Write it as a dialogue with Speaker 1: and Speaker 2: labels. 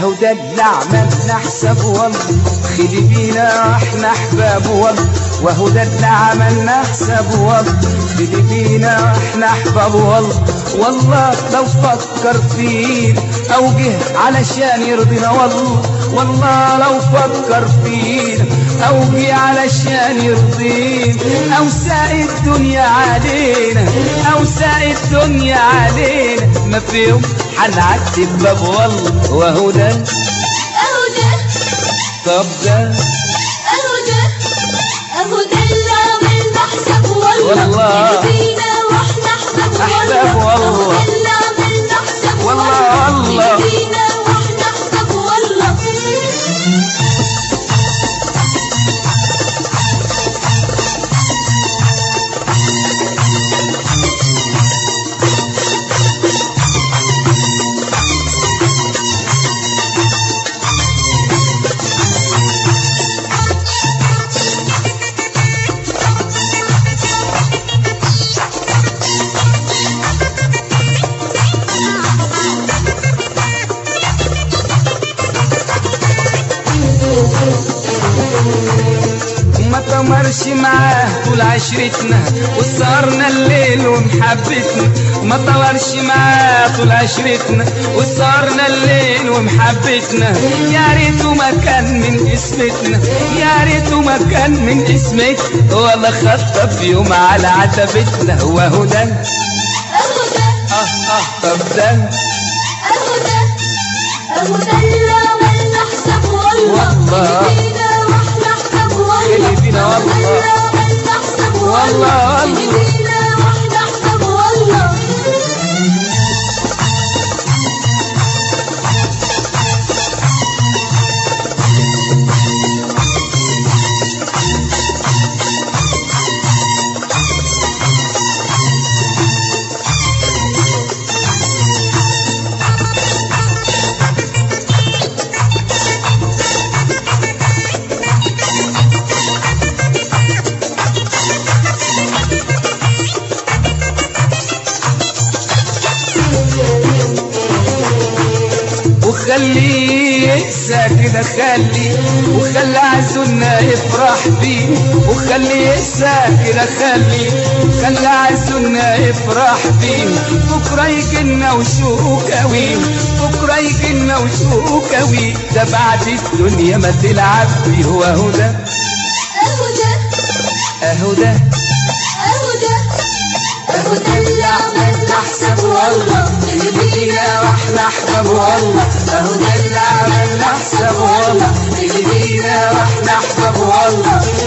Speaker 1: اهو ده اللي عملنا حساب والله خلي بينا واحنا احباب والله وهو ده اللي عملنا حساب والله خلي بينا واحنا احباب والله والله لو فكر فينا او جه علشان يرضينا والله والله لو فكر فينا او جه علشان يرضينا او ساق الدنيا علينا او ساق الدنيا علينا ما في يوم هنعدي باب والله وهو ده
Speaker 2: اهو ده
Speaker 1: طب ده
Speaker 2: اهو ده اهو ده اللي عملنا حساب والله
Speaker 1: والله.
Speaker 2: اللي فينا واحنا احباب
Speaker 1: أحباب
Speaker 2: والله
Speaker 1: والله.
Speaker 2: اهو ده اللي عملنا حساب
Speaker 1: والله، والله.
Speaker 2: اللي فينا واحنا احباب والله
Speaker 1: ما تمرش معاه طول عشرتنا وسهرنا الليل ومحبتنا ما طورش معاه طول عشرتنا وسهرنا الليل ومحبتنا يا ريته ما كان من اسمتنا يا ريته ما كان من اسمتنا ولا خطب يوم على عتبتنا وهو ده
Speaker 2: اهو ده
Speaker 1: اه اه طب ده
Speaker 2: اهو ده اهو ده اللي عملنا حساب والله
Speaker 1: والله.
Speaker 2: اللي فينا واحنا احباب والله
Speaker 1: اللي فينا
Speaker 2: اهو ده
Speaker 1: والله.
Speaker 2: اللي عملنا حساب
Speaker 1: والله،
Speaker 2: والله اللي
Speaker 1: والله.
Speaker 2: فينا واحنا احباب والله
Speaker 1: وخليه ينسى كده خلي وخلي عزولنا يفرح بيه وخليه ينسى كده خلي خلي عزولنا يفرح بيه بكره يجينا وشوق قوي بكره يجينا وشوق قوي ده بعد الدنيا ما تلعب بيه وهو ده
Speaker 2: اهو ده
Speaker 1: اهو ده
Speaker 2: اهو ده اهو ده اللي عملنا حساب والله اللي فينا
Speaker 1: واحنا احباب والله اهو ده اللي عملنا حساب والله اللي فينا واحنا احباب والله